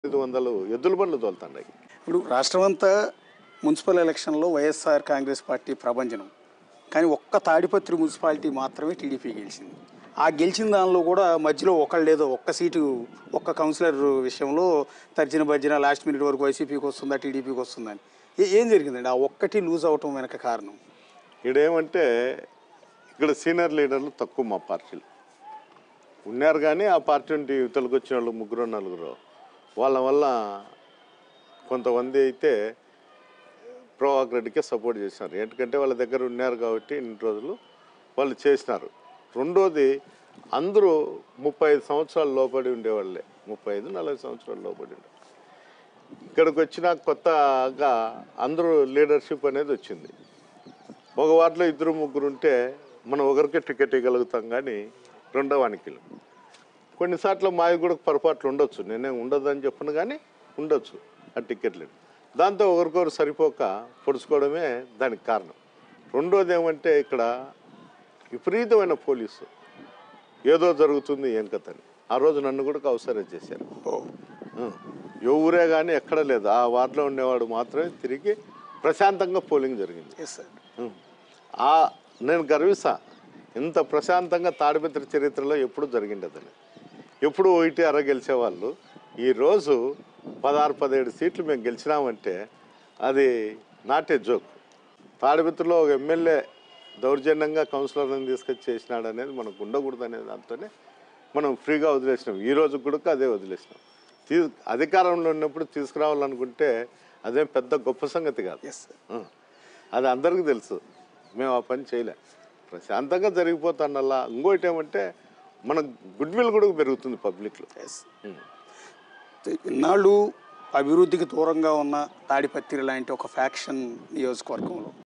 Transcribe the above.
ఐదు వందలు ఎద్దుల బండ్లు తోలుతున్నాయి ఇప్పుడు రాష్ట్రం అంతా మున్సిపల్ ఎలక్షన్లో వైఎస్ఆర్ కాంగ్రెస్ పార్టీ ప్రభంజనం కానీ ఒక్క తాడిపత్రి మున్సిపాలిటీ మాత్రమే టీడీపీ గెలిచింది ఆ గెలిచిన దానిలో కూడా మధ్యలో ఒకళ్ళు లేదో ఒక్క సీటు ఒక్క కౌన్సిలర్ విషయంలో తర్జన భర్జన లాస్ట్ మినిట్ వరకు వైసీపీకి వస్తుందా టీడీపీకి వస్తుందని ఏ- ఏం జరిగిందండి ఆ ఒక్కటి లూజ్ అవటం వెనక కారణం ఈడేమంటే ఇక్కడ సీనియర్ లీడర్లు తక్కువ మా పార్టీలు ఉన్నారు కానీ ఆ పార్టీ నుండి యువతలకు వచ్చిన వాళ్ళు ముగ్గురు నలుగురు వాళ్ళ వల్ల కొంతమంది అయితే ప్రభాకర్ రెడ్డికే సపోర్ట్ చేసినారు ఎందుకంటే వాళ్ళ దగ్గర ఉన్నారు కాబట్టి ఇన్ని రోజులు వాళ్ళు చేసినారు రెండోది అందరూ ముప్పై ఐదు సంవత్సరాలు లోపడి ఉండేవాళ్ళే ముప్పై ఐదు నలభై సంవత్సరాలు లోపడి ఉండే ఇక్కడికి వచ్చిన కొత్తగా అందరూ లీడర్షిప్ అనేది వచ్చింది ఒక వార్డులో ఇద్దరు ముగ్గురు ఉంటే మనం ఒకరికే టికెట్ ఇవ్వగలుగుతాం కానీ రెండో వానికి కొన్నిసార్లు మావి కూడా పొరపాట్లు ఉండొచ్చు నేనే ఉండదని చెప్పను కానీ ఉండొచ్చు ఆ టికెట్లు దాంతో ఒకరికొకరు సరిపోక పొడుచుకోవడమే దానికి కారణం రెండోది ఏమంటే ఇక్కడ విపరీతమైన పోలీసు ఏదో జరుగుతుంది ఏం కథని ఆ రోజు నన్ను కూడా అవసరం చేశారు ఓ ఆ, ఏ ఊరే కానీ ఎక్కడ లేదు ఆ వార్డులో ఉండేవాడు మాత్రమే తిరిగి ప్రశాంతంగా పోలింగ్ జరిగింది ఎస్ సార్ ఉం. ఆ నేను గర్విస్తా ఇంత ప్రశాంతంగా తాడిపత్రి చరిత్రలో ఎప్పుడు జరిగిండదని ఎప్పుడు ఒకటి అర గెలిచేవాళ్ళు ఈరోజు పదహారు పదిహేడు సీట్లు మేము గెలిచినామంటే అది నాటే జోక్ తాడిపత్రిలో ఒక ఎమ్మెల్యే దౌర్జన్యంగా కౌన్సిలర్ని తీసుకొచ్చి చేసినాడు అనేది మనకు ఉండకూడదు అనే దాంతోనే మనం ఫ్రీగా వదిలేసినాం ఈ రోజు కూడా అదే వదిలేసినాం తీ అధికారంలో ఉన్నప్పుడు తీసుకురావాలనుకుంటే అదేం పెద్ద గొప్ప సంగతి కాదు ఎస్ సార్ ఆ, అది అందరికీ తెలుసు మేము ఆ పని చేయలే ప్రశాంతంగా జరిగిపోతాండల్లా ఇంకోటి ఏమంటే మన గుడ్ విల్ కూడా పెరుగుతుంది పబ్లిక్లో ఎస్ ఇన్నాళ్ళు అభివృద్ధికి దూరంగా ఉన్న తాడిపత్రి లాంటి ఒక ఫ్యాక్షన్ నియోజకవర్గంలో